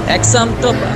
exam topper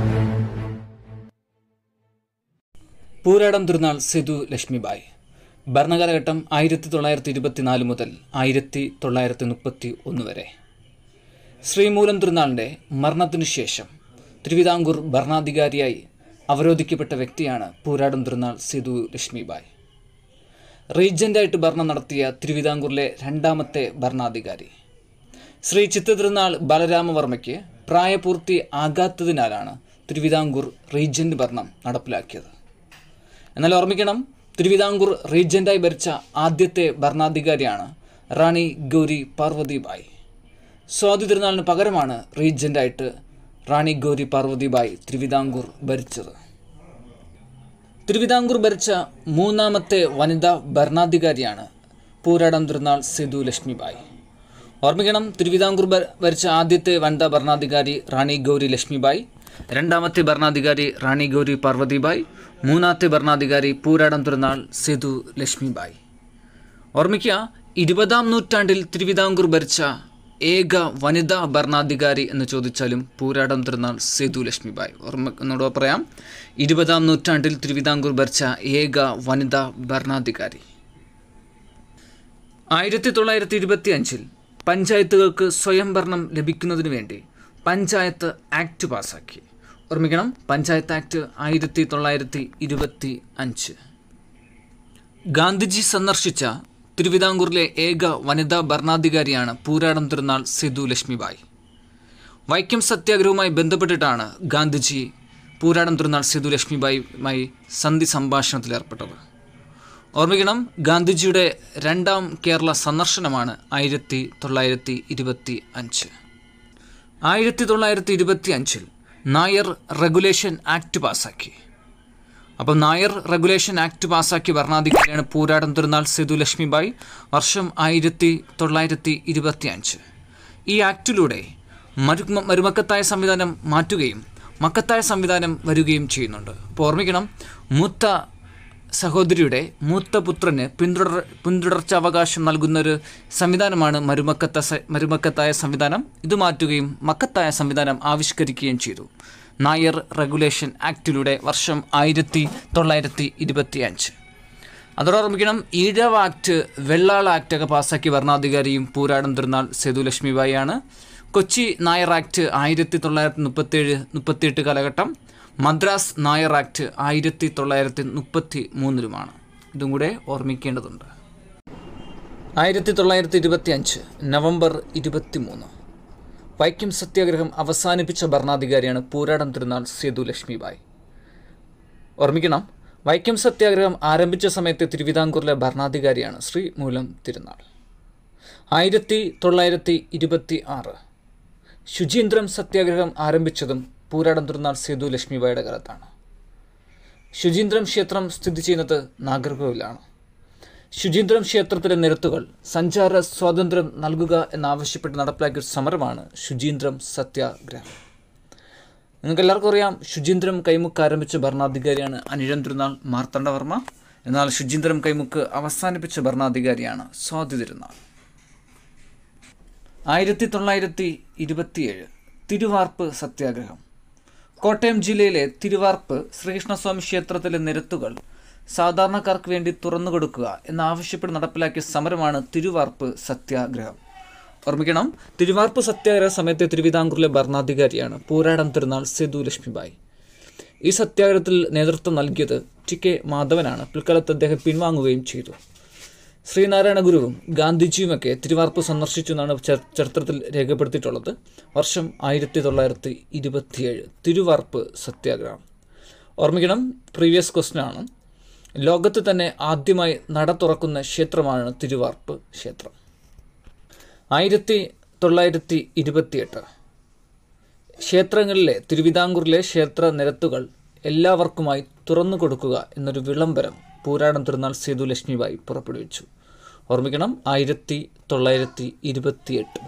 പൂരാടം തിരുനാൾ സിധു ലക്ഷ്മിബായി ഭരണകാലഘട്ടം ആയിരത്തി തൊള്ളായിരത്തി ഇരുപത്തിനാല് മുതൽ ആയിരത്തി തൊള്ളായിരത്തി മുപ്പത്തി ഒന്ന് വരെ ശ്രീമൂലം തിരുനാളിൻ്റെ മരണത്തിനു ശേഷം തിരുവിതാംകൂർ ഭരണാധികാരിയായി അവരോധിക്കപ്പെട്ട വ്യക്തിയാണ് പൂരാടം തിരുനാൾ സിധു ലക്ഷ്മിബായി റീജൻ്റായിട്ട് ഭരണം നടത്തിയ തിരുവിതാംകൂറിലെ രണ്ടാമത്തെ ഭരണാധികാരി ശ്രീ ചിത്തതിരുനാൾ ബാലരാമവർമ്മയ്ക്ക് പ്രായപൂർത്തി ആകാത്തതിനാലാണ് തിരുവിതാംകൂർ റീജൻ്റ് ഭരണം നടപ്പിലാക്കിയത് എന്നാൽ ഓർമ്മിക്കണം തിരുവിതാംകൂർ റീജൻ്റായി ഭരിച്ച ആദ്യത്തെ ഭരണാധികാരിയാണ് റാണി ഗൗരി പാർവതിബായി സ്വാതി തിരുനാളിന് പകരമാണ് റീജൻ്റായിട്ട് റാണി ഗൗരി പാർവതിബായി തിരുവിതാംകൂർ ഭരിച്ചത് തിരുവിതാംകൂർ ഭരിച്ച മൂന്നാമത്തെ വനിതാ ഭരണാധികാരിയാണ് പൂരാടം തിരുനാൾ സിധു ലക്ഷ്മിബായി ഓർമ്മിക്കണം തിരുവിതാംകൂർ ഭ- ഭരിച്ച ആദ്യത്തെ വനിതാ ഭരണാധികാരി റാണി ഗൗരി ലക്ഷ്മിബായി രണ്ടാമത്തെ ഭരണാധികാരി റാണി ഗൗരി പാർവതിബായി മൂന്നാമത്തെ ഭരണാധികാരി പൂരാടം തിരുനാൾ സിധു ലക്ഷ്മിബായി ഓർമ്മിക്കുക ഇരുപതാം നൂറ്റാണ്ടിൽ തിരുവിതാംകൂർ ഭരിച്ച ഏക വനിതാ ഭരണാധികാരി എന്ന് ചോദിച്ചാലും പൂരാടം തിരുനാൾ സേതു ലക്ഷ്മിബായി ഓർമ്മ ഒന്നുകൂടെ പറയാം ഇരുപതാം നൂറ്റാണ്ടിൽ തിരുവിതാംകൂർ ഭരിച്ച ഏക വനിതാ ഭരണാധികാരി ആയിരത്തി തൊള്ളായിരത്തി ഇരുപത്തി അഞ്ചിൽ പഞ്ചായത്തുകൾക്ക് സ്വയംഭരണം ലഭിക്കുന്നതിന് വേണ്ടി പഞ്ചായത്ത് ആക്ട് പാസാക്കി ഓർമ്മിക്കണം പഞ്ചായത്ത് ആക്ട് ആയിരത്തി തൊള്ളായിരത്തി ഇരുപത്തി അഞ്ച് ഗാന്ധിജി സന്ദർശിച്ച തിരുവിതാംകൂറിലെ ഏക വനിതാ ഭരണാധികാരിയാണ് പൂരാടം തിരുനാൾ സിധു ലക്ഷ്മിബായി വൈക്കം സത്യാഗ്രഹവുമായി ബന്ധപ്പെട്ടിട്ടാണ് ഗാന്ധിജി പൂരാടം തിരുനാൾ സിധു ലക്ഷ്മിബായിയുമായി സന്ധി സംഭാഷണത്തിൽ ഏർപ്പെട്ടത് ഓർമ്മിക്കണം ഗാന്ധിജിയുടെ രണ്ടാം കേരള സന്ദർശനമാണ് ആയിരത്തി തൊള്ളായിരത്തി ഇരുപത്തി അഞ്ച് ആയിരത്തി തൊള്ളായിരത്തി ഇരുപത്തി അഞ്ചിൽ നായർ റെഗുലേഷൻ ആക്ട് പാസാക്കി അപ്പം നായർ റെഗുലേഷൻ ആക്ട് പാസാക്കിയ ഭരണാധികാരിയാണ് പൂരാടം തിരുനാൾ സേതു ലക്ഷ്മിബായി വർഷം ആയിരത്തി തൊള്ളായിരത്തി ഇരുപത്തി അഞ്ച് ഈ ആക്ടിലൂടെ മരു മരുമക്കത്തായ സംവിധാനം മാറ്റുകയും മക്കത്തായ സംവിധാനം വരികയും ചെയ്യുന്നുണ്ട് അപ്പോൾ ഓർമ്മിക്കണം മൂത്ത സഹോദരിയുടെ മൂത്ത പുത്രന് പിന്തുടർ പിന്തുടർച്ചാവകാശം നൽകുന്ന ഒരു സംവിധാനമാണ് മരുമക്കത്ത സ- മരുമക്കത്തായ സംവിധാനം ഇത് മാറ്റുകയും മക്കത്തായ സംവിധാനം ആവിഷ്കരിക്കുകയും ചെയ്തു നായർ റെഗുലേഷൻ ആക്ടിലൂടെ വർഷം ആയിരത്തി തൊള്ളായിരത്തി ഇരുപത്തി അഞ്ച് അതോടൊപ്പം ഈഴവ ആക്ട് വെള്ളാള ആക്ട് ഒക്കെ പാസ്സാക്കിയ ഭരണാധികാരിയും പൂരാടം തിരുനാൾ സേതു ലക്ഷ്മിബായിയാണ് കൊച്ചി നായർ ആക്ട് ആയിരത്തി തൊള്ളായിരത്തി മുപ്പത്തേഴ് മുപ്പത്തിയെട്ട് കാലഘട്ടം മദ്രാസ് നായർ ആക്ട് ആയിരത്തി തൊള്ളായിരത്തി മുപ്പത്തി മൂന്നിലുമാണ് ഇതും കൂടെ ഓർമ്മിക്കേണ്ടതുണ്ട് ആയിരത്തി തൊള്ളായിരത്തി ഇരുപത്തി അഞ്ച് നവംബർ ഇരുപത്തി മൂന്ന് വൈക്കം സത്യാഗ്രഹം അവസാനിപ്പിച്ച ഭരണാധികാരിയാണ് പൂരാടം തിരുനാൾ സേതു ലക്ഷ്മിബായി ഓർമ്മിക്കണം വൈക്കം സത്യാഗ്രഹം ആരംഭിച്ച സമയത്ത് തിരുവിതാംകൂറിലെ ഭരണാധികാരിയാണ് ശ്രീ മൂലം തിരുനാൾ ആയിരത്തി തൊള്ളായിരത്തി ഇരുപത്തി ആറ് ശുചീന്ദ്രം സത്യാഗ്രഹം ആരംഭിച്ചതും പൂരാടം തിരുനാൾ സേതു ലക്ഷ്മിബായിയുടെ കാലത്താണ് ശുചീന്ദ്രം ക്ഷേത്രം സ്ഥിതി ചെയ്യുന്നത് നാഗർകോവിലാണ് ശുചീന്ദ്രം ക്ഷേത്രത്തിലെ നിരത്തുകൾ സഞ്ചാര സ്വാതന്ത്ര്യം നൽകുക എന്നാവശ്യപ്പെട്ട് നടപ്പിലാക്കിയ ഒരു സമരമാണ് ശുചീന്ദ്രം സത്യാഗ്രഹം നിങ്ങൾക്ക് എല്ലാവർക്കും അറിയാം ശുചീന്ദ്രം കൈമുക്ക് ആരംഭിച്ച ഭരണാധികാരിയാണ് അനിഴം തിരുനാൾ മാർത്തണ്ഡവർമ്മ എന്നാൽ ശുചീന്ദ്രം കൈമുക്ക് അവസാനിപ്പിച്ച ഭരണാധികാരിയാണ് സ്വാതി തിരുനാൾ ആയിരത്തി തൊള്ളായിരത്തി ഇരുപത്തിയേഴ് തിരുവാർപ്പ് സത്യാഗ്രഹം കോട്ടയം ജില്ലയിലെ തിരുവാർപ്പ് ശ്രീകൃഷ്ണസ്വാമി ക്ഷേത്രത്തിലെ നിരത്തുകൾ സാധാരണക്കാർക്ക് വേണ്ടി തുറന്നു കൊടുക്കുക എന്നാവശ്യപ്പെട്ട് നടപ്പിലാക്കിയ സമരമാണ് തിരുവാർപ്പ് സത്യാഗ്രഹം ഓർമ്മിക്കണം തിരുവാർപ്പ് സത്യാഗ്രഹ സമയത്തെ തിരുവിതാംകൂറിലെ ഭരണാധികാരിയാണ് പൂരാടം തിരുനാൾ സേതു ലക്ഷ്മിബായി ഈ സത്യാഗ്രഹത്തിൽ നേതൃത്വം നൽകിയത് ടി കെ മാധവനാണ് പിൽക്കാലത്ത് അദ്ദേഹം പിൻവാങ്ങുകയും ചെയ്തു ശ്രീനാരായണ ഗുരുവും ഗാന്ധിജിയുമൊക്കെ തിരുവാർപ്പ് സന്ദർശിച്ചു എന്നാണ് ചരി- ചരിത്രത്തിൽ രേഖപ്പെടുത്തിയിട്ടുള്ളത് വർഷം ആയിരത്തി തൊള്ളായിരത്തി ഇരുപത്തിയേഴ് തിരുവാർപ്പ് സത്യാഗ്രഹം ഓർമ്മിക്കണം പ്രീവിയസ് ക്വസ്റ്റ്യൻ ആണ് ലോകത്ത് തന്നെ ആദ്യമായി നട തുറക്കുന്ന ക്ഷേത്രമാണ് തിരുവാർപ്പ് ക്ഷേത്രം ആയിരത്തി തൊള്ളായിരത്തി ഇരുപത്തിയെട്ട് ക്ഷേത്രങ്ങളിലെ തിരുവിതാംകൂറിലെ ക്ഷേത്ര നിരത്തുകൾ എല്ലാവർക്കുമായി തുറന്നു കൊടുക്കുക എന്നൊരു വിളംബരം പൂരാടം തിരുനാൾ സേതു ലക്ഷ്മിബായി പുറപ്പെടുവിച്ചു ഓർമ്മിക്കണം ആയിരത്തി തൊള്ളായിരത്തി ഇരുപത്തിയെട്ട്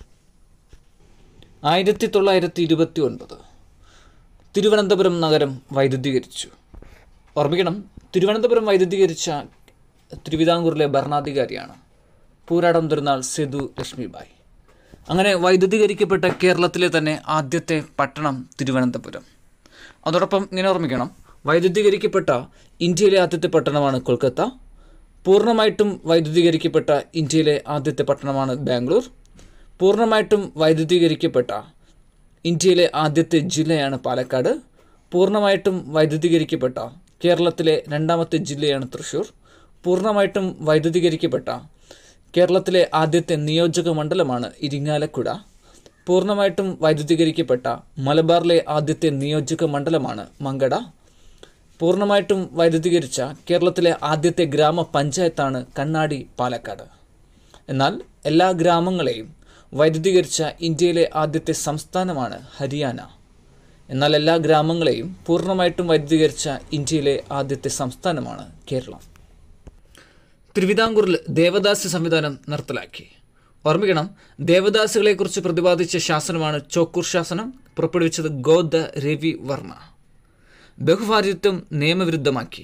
ആയിരത്തി തൊള്ളായിരത്തി ഇരുപത്തി ഒൻപത് തിരുവനന്തപുരം നഗരം വൈദ്യുതീകരിച്ചു ഓർമ്മിക്കണം തിരുവനന്തപുരം വൈദ്യുതീകരിച്ച തിരുവിതാംകൂറിലെ ഭരണാധികാരിയാണ് പൂരാടം തിരുനാൾ സേതു ലക്ഷ്മിബായി അങ്ങനെ വൈദ്യുതീകരിക്കപ്പെട്ട കേരളത്തിലെ തന്നെ ആദ്യത്തെ പട്ടണം തിരുവനന്തപുരം അതോടൊപ്പം ഇങ്ങനെ ഓർമ്മിക്കണം വൈദ്യുതീകരിക്കപ്പെട്ട ഇന്ത്യയിലെ ആദ്യത്തെ പട്ടണമാണ് കൊൽക്കത്ത പൂർണ്ണമായിട്ടും വൈദ്യുതീകരിക്കപ്പെട്ട ഇന്ത്യയിലെ ആദ്യത്തെ പട്ടണമാണ് ബാംഗ്ലൂർ പൂർണ്ണമായിട്ടും വൈദ്യുതീകരിക്കപ്പെട്ട ഇന്ത്യയിലെ ആദ്യത്തെ ജില്ലയാണ് പാലക്കാട് പൂർണ്ണമായിട്ടും വൈദ്യുതീകരിക്കപ്പെട്ട കേരളത്തിലെ രണ്ടാമത്തെ ജില്ലയാണ് തൃശ്ശൂർ പൂർണ്ണമായിട്ടും വൈദ്യുതീകരിക്കപ്പെട്ട കേരളത്തിലെ ആദ്യത്തെ നിയോജക മണ്ഡലമാണ് ഇരിങ്ങാലക്കുട പൂർണ്ണമായിട്ടും വൈദ്യുതീകരിക്കപ്പെട്ട മലബാറിലെ ആദ്യത്തെ നിയോജക മണ്ഡലമാണ് മങ്കട പൂർണ്ണമായിട്ടും വൈദ്യുതീകരിച്ച കേരളത്തിലെ ആദ്യത്തെ ഗ്രാമപഞ്ചായത്താണ് കണ്ണാടി പാലക്കാട് എന്നാൽ എല്ലാ ഗ്രാമങ്ങളെയും വൈദ്യുതീകരിച്ച ഇന്ത്യയിലെ ആദ്യത്തെ സംസ്ഥാനമാണ് ഹരിയാന എന്നാൽ എല്ലാ ഗ്രാമങ്ങളെയും പൂർണ്ണമായിട്ടും വൈദ്യുതീകരിച്ച ഇന്ത്യയിലെ ആദ്യത്തെ സംസ്ഥാനമാണ് കേരളം തിരുവിതാംകൂറിൽ ദേവദാസി സംവിധാനം നിർത്തലാക്കി ഓർമ്മിക്കണം ദേവദാസികളെക്കുറിച്ച് പ്രതിപാദിച്ച ശാസനമാണ് ചോക്കൂർ ശാസനം പുറപ്പെടുവിച്ചത് ഗോദ രവി വർമ്മ ബഹുഭാര്യത്വം നിയമവിരുദ്ധമാക്കി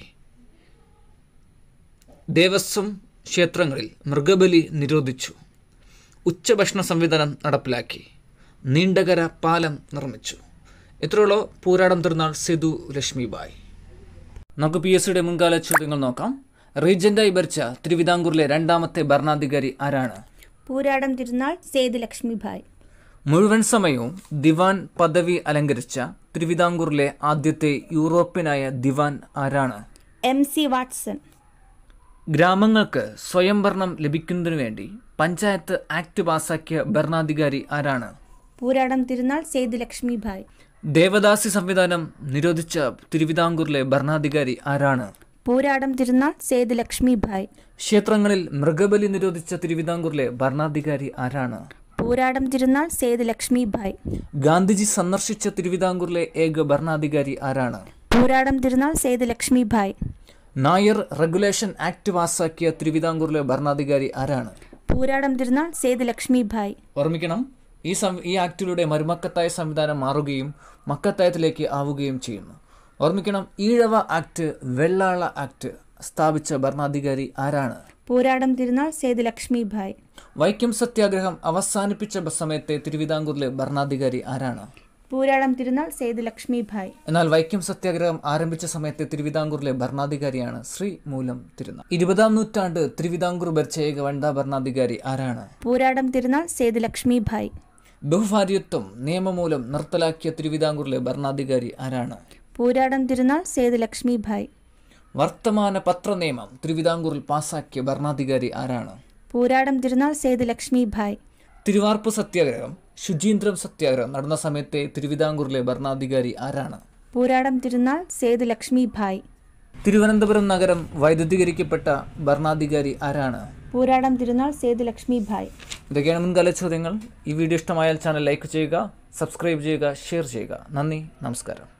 ദേവസ്വം ക്ഷേത്രങ്ങളിൽ മൃഗബലി നിരോധിച്ചു ഉച്ചഭക്ഷണ സംവിധാനം നടപ്പിലാക്കി നീണ്ടകര പാലം നിർമ്മിച്ചു ഇത്രയുള്ളൂ പൂരാടം തിരുനാൾ സിധു ലക്ഷ്മിബായ് നമുക്ക് പി എസ് സിയുടെ മുൻകാല ചോദ്യങ്ങൾ നോക്കാം റീജന്റായി ഭരിച്ച തിരുവിതാംകൂറിലെ രണ്ടാമത്തെ ഭരണാധികാരി ആരാണ് പൂരാടം തിരുനാൾ സേതു ലക്ഷ്മിഭായ് മുഴുവൻ സമയവും ദിവാൻ പദവി അലങ്കരിച്ച തിരുവിതാംകൂറിലെ ആദ്യത്തെ യൂറോപ്യനായ ദിവാൻ ആരാണ് എം സി വാട്സൺ ഗ്രാമങ്ങൾക്ക് സ്വയംഭരണം ലഭിക്കുന്നതിനു വേണ്ടി പഞ്ചായത്ത് ആക്ട് പാസാക്കിയ ഭരണാധികാരി ആരാണ് പൂരാടം തിരുനാൾ സേതു ലക്ഷ്മിഭായ് ദേവദാസി സംവിധാനം നിരോധിച്ച തിരുവിതാംകൂറിലെ ഭരണാധികാരി ആരാണ് പൂരാടം തിരുനാൾ സേതു ലക്ഷ്മിഭായ് ക്ഷേത്രങ്ങളിൽ മൃഗബലി നിരോധിച്ച തിരുവിതാംകൂറിലെ ഭരണാധികാരി ആരാണ് പൂരാടം തിരുനാൾ സേതു ലക്ഷ്മിഭായ് ഗാന്ധിജി സന്ദർശിച്ച തിരുവിതാംകൂറിലെ ഏക ഭരണാധികാരി ആരാണ് പൂരാടം തിരുനാൾ സേതു ലക്ഷ്മിഭായ് നായർ റെഗുലേഷൻ ആക്ട് പാസാക്കിയ തിരുവിതാംകൂറിലെ ഭരണാധികാരി ആരാണ് പൂരാടം തിരുനാൾ സേതു ലക്ഷ്മിഭായ് ഓർമ്മിക്കണം ഈ സം ഈ ആക്ടിലൂടെ മരുമക്കത്തായ സംവിധാനം മാറുകയും മക്കത്തായത്തിലേക്ക് ആവുകയും ചെയ്യുന്നു ഓർമ്മിക്കണം ഈഴവ ആക്ട് വെള്ളാള ആക്ട് സ്ഥാപിച്ച ഭരണാധികാരി ആരാണ് പൂരാടം തിരുനാൾ സേതു ലക്ഷ്മിഭായ് വൈക്കം സത്യാഗ്രഹം അവസാനിപ്പിച്ച സമയത്തെ തിരുവിതാംകൂറിലെ ഭരണാധികാരി ആരാണ് പൂരാടം തിരുനാൾ സേതു ലക്ഷ്മിഭായ് എന്നാൽ വൈക്കം സത്യാഗ്രഹം ആരംഭിച്ച സമയത്തെ തിരുവിതാംകൂറിലെ ഭരണാധികാരിയാണ് ശ്രീ മൂലം തിരുനാൾ ഇരുപതാം നൂറ്റാണ്ട് തിരുവിതാംകൂർ ഭരിച്ച ഏക വനിതാ ഭരണാധികാരി ആരാണ് പൂരാടം തിരുനാൾ സേതു ലക്ഷ്മിഭായ് ബഹുഭാര്യത്വം നിയമമൂലം നിർത്തലാക്കിയ തിരുവിതാംകൂറിലെ ഭരണാധികാരി ആരാണ് പൂരാടം തിരുനാൾ സേതു ലക്ഷ്മിഭായ് വർത്തമാന പത്ര നിയമം തിരുവിതാംകൂറിൽ പാസാക്കിയ ഭരണാധികാരി ആരാണ് പൂരാടം തിരുനാൾ സേതു ലക്ഷ്മിഭായ് തിരുവാർപ്പ് സത്യാഗ്രഹം ശുചീന്ദ്രം സത്യാഗ്രഹം നടന്ന സമയത്തെ തിരുവിതാംകൂറിലെ ഭരണാധികാരി ആരാണ് പൂരാടം തിരുനാൾ സേതു ലക്ഷ്മിഭായ് തിരുവനന്തപുരം നഗരം വൈദ്യുതീകരിക്കപ്പെട്ട ഭരണാധികാരി ആരാണ് പൂരാടം തിരുനാൾ സേതു ലക്ഷ്മിഭായ് ഇതൊക്കെയാണ് മുൻകാല ചോദ്യങ്ങൾ ഈ വീഡിയോ ഇഷ്ടമായാൽ ചാനൽ ലൈക്ക് ചെയ്യുക സബ്സ്ക്രൈബ് ചെയ്യുക ഷെയർ ചെയ്യുക നന്ദി നമസ്കാരം